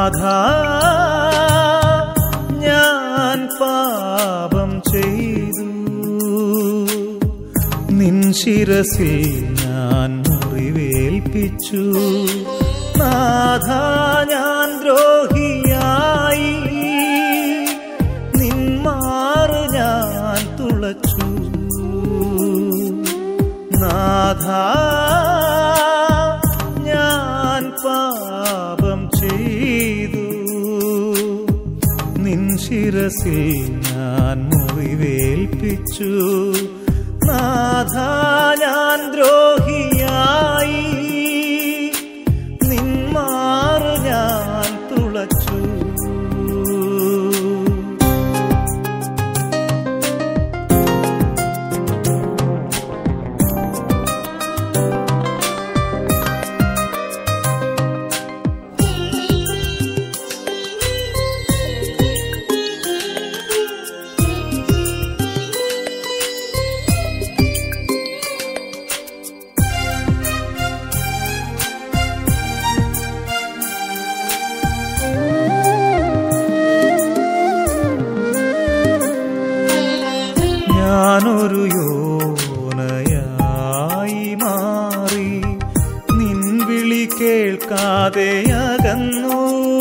നാഥ ഞാൻ പാപം ചെയ്തു നിൻ ശിരസിൽ ഞാൻ മുറിവേൽപ്പിച്ചു നാഥ ഞാൻ ദ്രോഹിയായി നിന്മാറ് ഞാൻ തുളച്ചു നാഥ ഞാൻ പാപം ചെയ്തു നിൻ ശിരസിൽ ഞാൻ മുറിവേൽപ്പിച്ചു നാഥ ഞാൻ ദ്രോഹിയായി നിന്മാറ് ഞാൻ തുളച്ചു ഞാനൊരു യോനയായി മാറി നിൻ വിളി കേൾക്കാതെ അകന്നു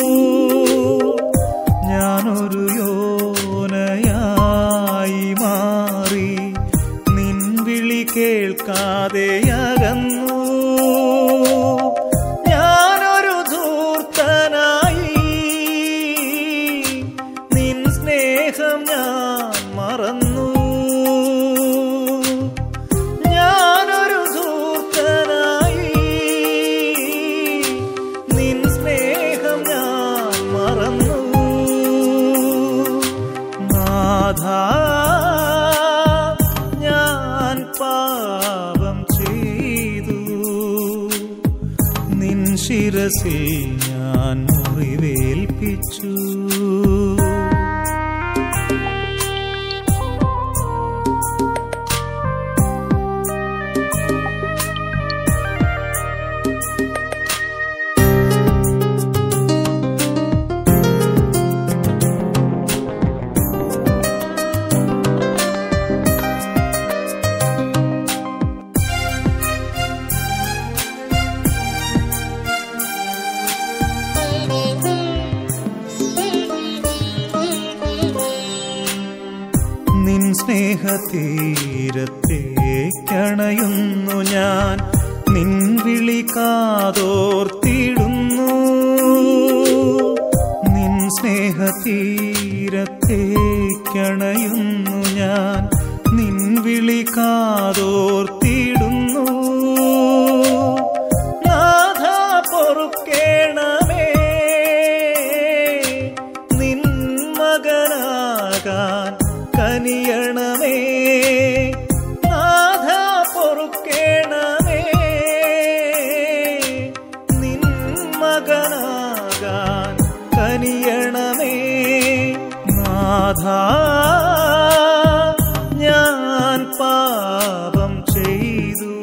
ഞാനൊരു യോനയായി മാറി നിൻ വിളി കേൾക്കാതെ അകന്നു ഞാനൊരു ധൂർത്തനായി നിൻ സ്നേഹം ഞാൻ മറന്നു ഞാനൊരു ധൂർത്തനായി നിൻ സ്നേഹം ഞാൻ മറന്നു നാഥ ഞാൻ പാപം ചെയ്തു നിൻ ശിരസിൽ ഞാൻ മുറിവേൽപ്പിച്ചു നിൻ സ്നേഹതീരത്തേക്കണയുന്നു ഞാൻ നിൻ വിളി കാതോർത്തിടുന്നു നിൻ സ്നേഹതീരത്തേക്കണയുന്നു ഞാൻ നിൻ വിളി കാതോർത്തിടുന്നു നാഥ പൊറുക്കേണമേ നിൻ മകനാകാൻ കനിയണമേ നാഥ പൊറുക്കേണമേ നിൻ മകനാകാൻ കനിയണമേ നാഥ ഞാൻ പാപം ചെയ്തു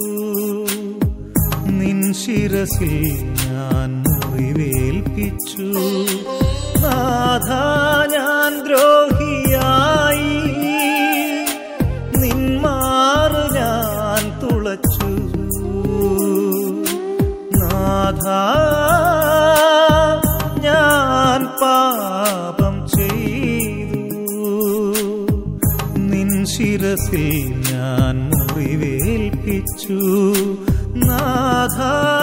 നിൻ ശിരസിൽ ഞാൻ മുറിവേൽപ്പിച്ചു നാഥ ഞാൻ ദ്രോഹിയായി നിന്മാറ് ഞാൻ തുളച്ചു നാഥ ഞാൻ പാപം ചെയ്തു നിൻ ശിരസിൽ ഞാൻ മുറിവേൽപ്പിച്ചു നാഥ